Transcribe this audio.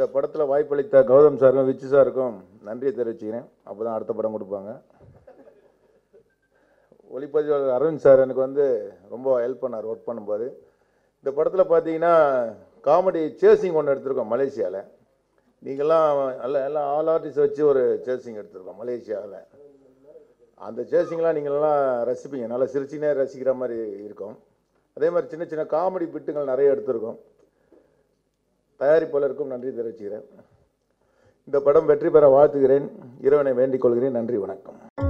படத்தில் வாய்ப்பளித்த கௌதம் சாருக்கும் விச்சு சாருக்கும் நன்றியை தெரிவிச்சுக்கிறேன் அப்போ தான் அடுத்த படம் கொடுப்பாங்க ஒளிப்பதிவாளர் அரவிந்த் சார் எனக்கு வந்து ரொம்ப ஹெல்ப் பண்ணார் ஒர்க் பண்ணும்போது இந்த படத்தில் பார்த்தீங்கன்னா காமெடி சேசிங் ஒன்று எடுத்திருக்கோம் மலேசியாவில் நீங்கள்லாம் எல்லாம் எல்லாம் ஆல் ஆர்டிஸ்ட் வச்சு ஒரு சேசிங் எடுத்திருக்கோம் மலேசியாவில் அந்த சேசிங்லாம் நீங்கள்லாம் ரசிப்பீங்க நல்லா சிரிச்சினே ரசிக்கிற மாதிரி இருக்கும் அதே மாதிரி சின்ன சின்ன காமெடி பிட்டுங்கள் நிறைய எடுத்திருக்கோம் தயாரிப்பாளருக்கும் நன்றி தெரிவிச்சுக்கிறேன் இந்த படம் வெற்றி பெற வாழ்த்துகிறேன் இறைவனை வேண்டிக் கொள்கிறேன் நன்றி வணக்கம்